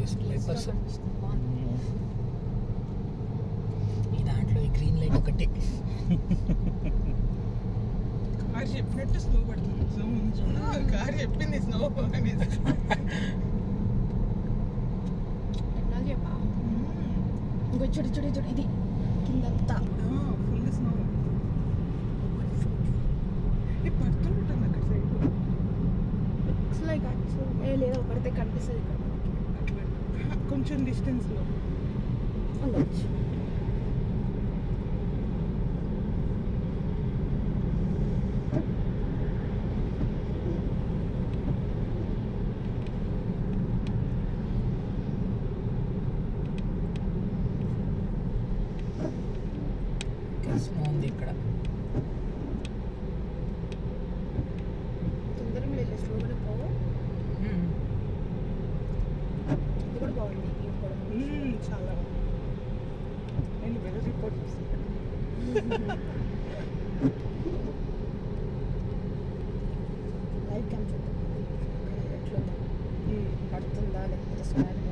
sleepers ఈ దాంట్లో ఈ గ్రీన్ లైట్ ఒకటి కార్ చెప్పినట్టు స్లో పడుతుంది స్లో ముందు కార్ చెప్పింది స్లో అనేది ఎట్లా చెప్పా ఇంకో చూడు చూడు చూడు ఇది కిందంతా ఫుల్ స్నో ఇది పడుతుంటుంది అక్కడ సైడ్ ఇట్స్ లైక్ ఏ లేదా పడితే కనిపిస్తుంది ఇక్కడ అట్లా కొంచెం డిస్టెన్స్ లో ఉండొచ్చు స్నో ఉంది ఇక్కడ తొందరగా వెళ్ళి స్లోగానే పోవు ఇది కూడా బాగుంది ఇది కూడా మ్మ్, చాలా నేను వెదర్ రిపోర్ట్ చూస్తాను లైట్ కమ్ చూద్దాం ఎట్లుందా పడుతుందా లేకపోతే స్వాగ్